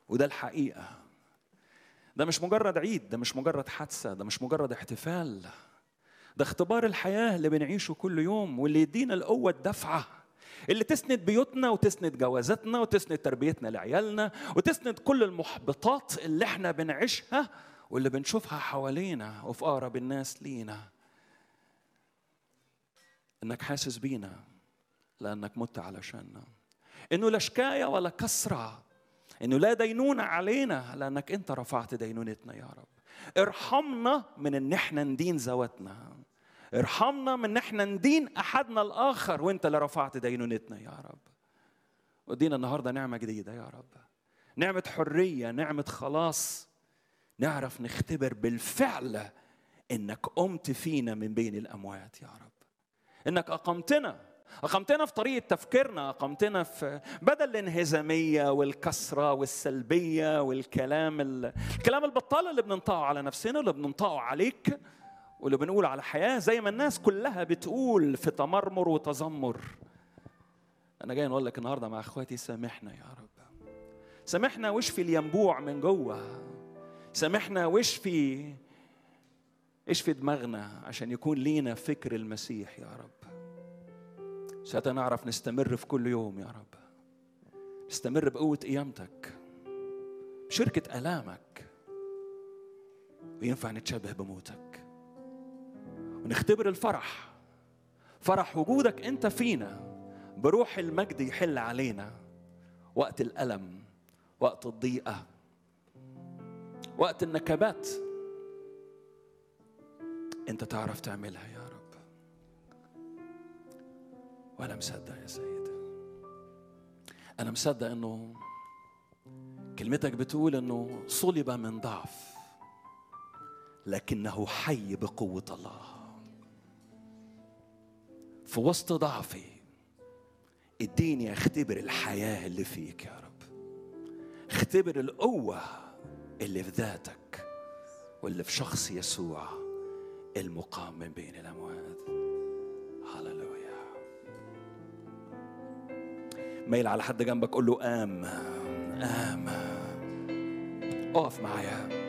وده الحقيقة ده مش مجرد عيد ده مش مجرد حادثة ده مش مجرد احتفال ده اختبار الحياة اللي بنعيشه كل يوم واللي يدينا القوة الدفعة اللي تسند بيوتنا وتسند جوازاتنا وتسند تربيتنا لعيالنا وتسند كل المحبطات اللي احنا بنعيشها واللي بنشوفها حوالينا وفي أقرب الناس لينا إنك حاسس بينا لأنك مت علشاننا إنه لا شكاية ولا كسرة إنه لا دينونة علينا لأنك أنت رفعت دينونتنا يا رب ارحمنا من إن احنا ندين ذواتنا ارحمنا من ان احنا ندين احدنا الاخر وانت اللي رفعت دينونتنا يا رب ودينا النهارده نعمه جديده يا رب نعمه حريه نعمه خلاص نعرف نختبر بالفعل انك قمت فينا من بين الاموات يا رب انك اقمتنا أقمتنا في طريقة تفكيرنا أقمتنا في بدل الانهزامية والكسرة والسلبية والكلام الكلام البطال اللي بننطقه على نفسنا اللي بننطقه عليك واللي بنقول على حياة زي ما الناس كلها بتقول في تمرمر وتذمر أنا جاي نقول لك النهاردة مع إخواتي سامحنا يا رب سامحنا واشفي الينبوع من جوه سامحنا واشفي اشفي دماغنا عشان يكون لينا فكر المسيح يا رب ساعتها نعرف نستمر في كل يوم يا رب نستمر بقوة قيامتك بشركة آلامك وينفع نتشبه بموتك ونختبر الفرح فرح وجودك انت فينا بروح المجد يحل علينا وقت الالم وقت الضيقه وقت النكبات انت تعرف تعملها يا رب وانا مصدق يا سيد انا مصدق انه كلمتك بتقول انه صلب من ضعف لكنه حي بقوه الله في وسط ضعفي اديني اختبر الحياة اللي فيك يا رب اختبر القوة اللي في ذاتك واللي في شخص يسوع المقام من بين الأموات هللويا ميل على حد جنبك قول له آم آم اقف معايا